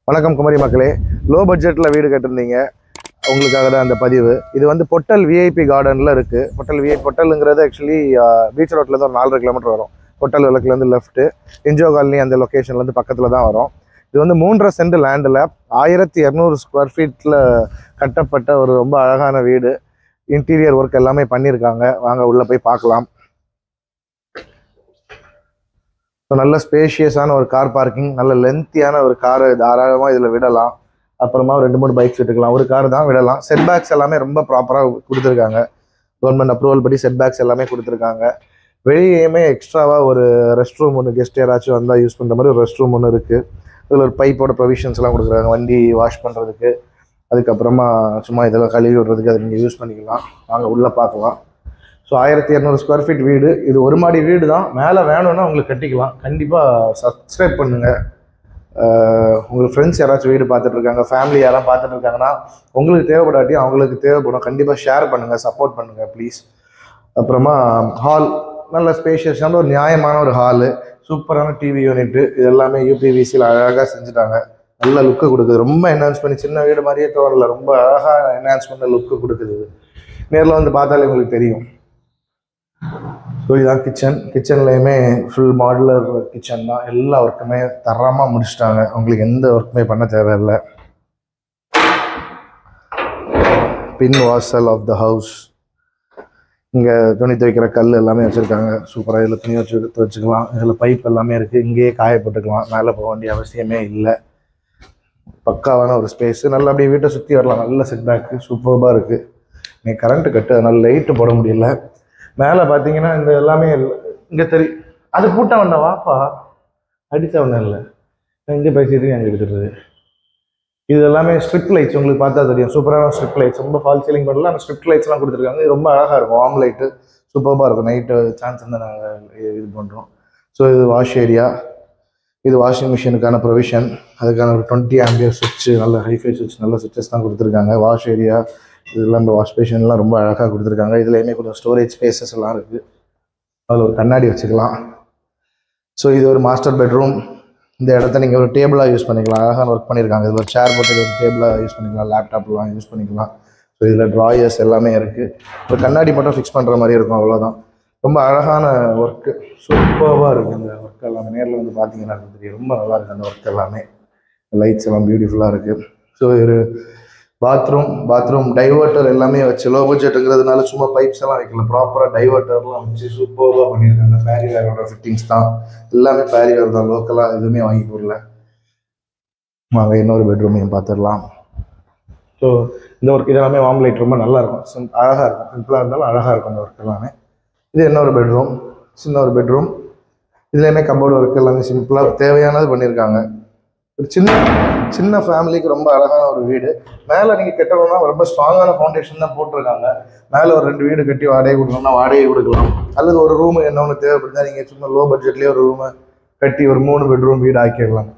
வணக்கம் குமரி மக்களே லோ பட்ஜெட்டில் வீடு கட்டிருந்தீங்க உங்களுக்காக தான் அந்த பதிவு இது வந்து பொட்டல் விஐபி கார்டனில் இருக்குது பொட்டல் விஐ பொட்டலுங்கிறது ஆக்சுவலி பீச் ரோட்லேருந்து ஒரு நாலரை கிலோமீட்டர் வரும் பொட்டல் விளக்குலேருந்து லெஃப்ட்டு இன்ஜோ காலனி அந்த லொக்கேஷன்லேருந்து பக்கத்தில் தான் வரும் இது வந்து மூன்றரை சென்ட் லேண்டில் ஆயிரத்தி இரநூறு ஸ்கொயர் ஃபீட்டில் கட்டப்பட்ட ஒரு ரொம்ப அழகான வீடு இன்டீரியர் ஒர்க் எல்லாமே பண்ணியிருக்காங்க வாங்க உள்ளே போய் பார்க்கலாம் ஸோ நல்ல ஸ்பேஷியஸான ஒரு கார் பார்க்கிங் நல்ல லென்த்தியான ஒரு காரை தாராளமாக இதில் விடலாம் அப்புறமா ஒரு ரெண்டு மூணு பைக்ஸ் விட்டுக்கலாம் ஒரு கார் தான் விடலாம் செட் பேக்ஸ் எல்லாமே ரொம்ப ப்ராப்பராக கொடுத்துருக்காங்க கவர்மெண்ட் அப்ரூவல் படி செட் பேக்ஸ் எல்லாமே கொடுத்துருக்காங்க வெளியேயுமே எக்ஸ்ட்ராவாக ஒரு ரெஸ்ட் ரூம் ஒன்று கெஸ்ட் யாராச்சும் வந்தால் யூஸ் பண்ணுற மாதிரி ஒரு ரெஸ்ட் ரூம் ஒன்று இருக்குது இதில் ஒரு பைப்போட ப்ரொவிஷன்ஸ் எல்லாம் கொடுக்குறாங்க வண்டி வாஷ் பண்ணுறதுக்கு அதுக்கப்புறமா சும்மா இதெல்லாம் கழுவி விடுறதுக்கு அதை நீங்கள் யூஸ் பண்ணிக்கலாம் வாங்க உள்ளே பார்க்கலாம் ஸோ ஆயிரத்தி இரநூறு ஸ்கொயர் ஃபீட் வீடு இது ஒரு மாடி வீடு தான் மேலே வேணும்னா உங்களுக்கு கட்டிக்கலாம் கண்டிப்பாக சப்ஸ்கிரைப் பண்ணுங்கள் உங்களுக்கு ஃப்ரெண்ட்ஸ் யாராச்சும் வீடு பார்த்துட்டு இருக்காங்க ஃபேமிலி யாராவது பார்த்துட்டு இருக்காங்கன்னா உங்களுக்கு தேவைப்படாட்டி அவங்களுக்கு தேவைப்படும் கண்டிப்பாக ஷேர் பண்ணுங்கள் சப்போர்ட் பண்ணுங்கள் ப்ளீஸ் அப்புறமா ஹால் நல்ல ஸ்பேஷியஸான ஒரு நியாயமான ஒரு ஹாலு சூப்பரான டிவி யூனிட்டு இது எல்லாமே யூபிவிசியில் அழகாக செஞ்சுட்டாங்க நல்ல லுக்கு கொடுக்குது ரொம்ப என்ஹான்ஸ் பண்ணி சின்ன வீடு மாதிரியே தோணல ரொம்ப அழகாக என்ஹான்ஸ் பண்ண லுக்கு கொடுக்குது இது நேரில் வந்து பார்த்தாலே உங்களுக்கு தெரியும் ஸோ இதான் கிச்சன் கிச்சன்லேயுமே ஃபுல் மாடுலர் கிச்சன் தான் எல்லா ஒர்க்குமே தரமாக முடிச்சிட்டாங்க உங்களுக்கு எந்த ஒர்க்குமே பண்ண தேவையில்லை பின் வாசல் ஆஃப் த ஹவுஸ் இங்கே துணி துவைக்கிற கல் எல்லாமே வச்சுருக்காங்க சூப்பராக இதில் துணி வச்சு துவைச்சிக்கலாம் இதில் பைப் எல்லாமே இருக்குது இங்கேயே காய போட்டுக்கலாம் மேலே போக வேண்டிய அவசியமே இல்லை பக்காவான ஒரு ஸ்பேஸ் நல்லா அப்படியே வீட்டை சுற்றி வரலாம் நல்ல செட் பேக்கு சூப்பராக இருக்குது நீ கரண்ட்டு கட்டு அதனால் லைட்டு போட முடியல மேலே பார்த்தீங்கன்னா இந்த எல்லாமே இங்கே தெரியும் அது பூட்டவண்ண வாப்பா அடித்தவண்ண இல்லை இங்கே பேசிட்டு அங்கே எடுத்துருது இது எல்லாமே ஸ்ட்ரிப் லைட்ஸ் உங்களுக்கு பார்த்தா தெரியும் சூப்பரான ஸ்ட்ரிப் லைட்ஸ் ரொம்ப ஃபால் சீலிங் பண்ணல அந்த ஸ்ட்ரிப் லைட்ஸ்லாம் கொடுத்துருக்காங்க இது ரொம்ப அழகாக இருக்கும் வார்ம் லைட்டு சூப்பராக இருக்கும் நைட்டு சான்ஸ் வந்து நாங்கள் இது பண்ணுறோம் ஸோ இது வாஷ் ஏரியா இது வாஷிங் மிஷினுக்கான ப்ரொவிஷன் அதுக்கான ஒரு டுவெண்ட்டி ஆம்பியர் சுவிட்ச் நல்ல ஹைஃபை சுவிட்ச் நல்ல சுவிட்சஸ் தான் கொடுத்துருக்காங்க வாஷ் ஏரியா இதெல்லாம் இந்த வாஷ் பேஷன்லாம் ரொம்ப அழகாக கொடுத்துருக்காங்க இதுலேயுமே கொஞ்சம் ஸ்டோரேஜ் ஸ்பேசஸ் எல்லாம் இருக்குது அதில் ஒரு கண்ணாடி வச்சுக்கலாம் ஸோ இது ஒரு மாஸ்டர் பெட்ரூம் இந்த இடத்த நீங்கள் ஒரு டேபிளாக யூஸ் பண்ணிக்கலாம் அழகான ஒர்க் பண்ணியிருக்காங்க இதில் ஒரு சேர் போட்டு ஒரு டேபிளாக யூஸ் பண்ணிக்கலாம் லேப்டாப்லாம் யூஸ் பண்ணிக்கலாம் ஸோ இதில் ட்ராயர்ஸ் எல்லாமே இருக்குது ஒரு கண்ணாடி மட்டும் ஃபிக்ஸ் பண்ணுற மாதிரி இருக்கும் அவ்வளோதான் ரொம்ப அழகான ஒர்க்கு சூப்பராக இருக்குது அந்த ஒர்க் எல்லாமே நேரில் வந்து பார்த்தீங்கன்னா தெரியும் ரொம்ப நல்லா இருக்குது அந்த ஒர்க் எல்லாமே லைட்ஸ் எல்லாம் பியூட்டிஃபுல்லாக இருக்குது ஸோ ஒரு பாத்ரூம் பாத்ரூம் டைவர்ட்டர் எல்லாமே வச்சு லோ பட்ஜெட்டுங்கிறதுனால சும்மா பைப்ஸ் எல்லாம் வைக்கல ப்ராப்பராக டைவர்ட்டர்லாம் வச்சு சூப்பராக பண்ணியிருக்காங்க பேரிவேரோட ஃபிட்டிங்ஸ் தான் எல்லாமே பேரிவேர் தான் லோக்கலாக எதுவுமே வாங்கி போடல வாங்க இன்னொரு பெட்ரூமையும் பார்த்துடலாம் ஸோ இந்த ஒர்க் இதெல்லாமே வார்ம் லைட் ரொம்ப நல்லா இருக்கும் சிம் அழகாக இருக்கும் சிம்பிளாக இருந்தாலும் அழகாக இருக்கும் இந்த ஒர்க் எல்லாமே இது இன்னொரு பெட்ரூம் சின்ன ஒரு பெட்ரூம் இதுலேயுமே கபோர்டு ஒர்க் எல்லாமே சிம்பிளாக தேவையானது பண்ணியிருக்காங்க ஒரு சின்ன சின்ன ஃபேமிலிக்கு ரொம்ப அழகான ஒரு வீடு மேலே நீங்கள் கட்டணும்னா ரொம்ப ஸ்ட்ராங்கான ஃபவுண்டேஷன் தான் போட்டிருக்காங்க மேலே ஒரு ரெண்டு வீடு கட்டி வாடகை கொடுக்கணும்னா வாடகை கொடுக்கலாம் அல்லது ஒரு ரூம் என்ன ஒன்று தேவைப்படுதா நீங்கள் சும்மா லோ பட்ஜெட்லேயே ஒரு ரூமை கட்டி ஒரு மூணு பெட்ரூம் வீடு ஆக்கிடலாம்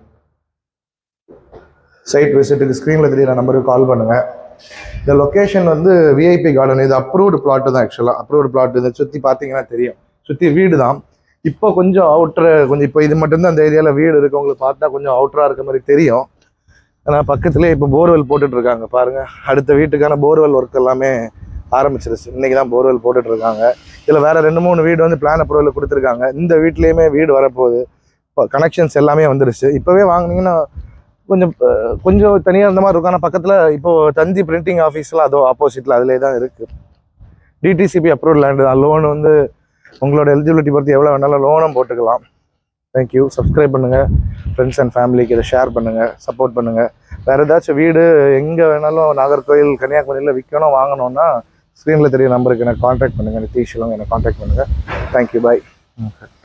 சைட் விசிட்டுக்கு ஸ்க்ரீனில் தெரியுற நம்பருக்கு கால் பண்ணுங்கள் இந்த லொக்கேஷன் வந்து விஐபி கார்டன் இது அப்ரூவ்டு பிளாட்டு தான் ஆக்சுவலாக அப்ரூவ்டு பிளாட் இதை சுற்றி பார்த்தீங்கன்னா தெரியும் சுற்றி வீடு தான் இப்போ கொஞ்சம் அவுட்ரு கொஞ்சம் இப்போ இது மட்டும்தான் அந்த ஏரியாவில் வீடு இருக்கு உங்களுக்கு பார்த்தா கொஞ்சம் அவுட்டராக இருக்க மாதிரி தெரியும் ஆனால் பக்கத்துலேயே இப்போ போர்வெல் போட்டுட்டு இருக்காங்க பாருங்க அடுத்த வீட்டுக்கான போர்வெல் ஒர்க் எல்லாமே ஆரம்பிச்சிருச்சு இன்னைக்கு தான் போர்வெல் போட்டுட்டு இருக்காங்க இதில் வேற ரெண்டு மூணு வீடு வந்து பிளான் அப்ரூவல் கொடுத்துருக்காங்க இந்த வீட்லேயுமே வீடு வரப்போகுது இப்போ கனெக்ஷன்ஸ் எல்லாமே வந்துருச்சு இப்போவே வாங்குனீங்கன்னா கொஞ்சம் அஹ், கொஞ்சம் தனியாக இருந்த மாதிரி இருக்கும் ஆனால் பக்கத்தில் இப்போ தந்தி பிரிண்டிங் ஆஃபீஸ்லாம் அதோ ஆப்போசிட்டில் அதிலே தான் இருக்குது டிடிசிபி அப்ரூவல் லேண்டு தான் லோன் வந்து உங்களோட எலிஜிபிலிட்டி பொறுத்து எவ்வளோ வேணாலும் லோனும் போட்டுக்கலாம் தேங்க்யூ சப்ஸ்கிரைப் பண்ணுங்கள் ஃப்ரெண்ட்ஸ் அண்ட் ஃபேமிலிக்கு இதை ஷேர் பண்ணுங்கள் சப்போர்ட் பண்ணுங்கள் வேறு ஏதாச்சும் வீடு எங்கே வேணாலும் நாகர்கோயில் கன்னியாகுமரியில் விற்கணும் வாங்கணும்னா ஸ்க்ரீனில் தெரிய நம்பருக்கு எனக்கு காண்டாக்ட் பண்ணுங்கள் நிதிஷ்லாம் எனக்கு காண்டாக்ட் பண்ணுங்கள் தேங்க்யூ பாய்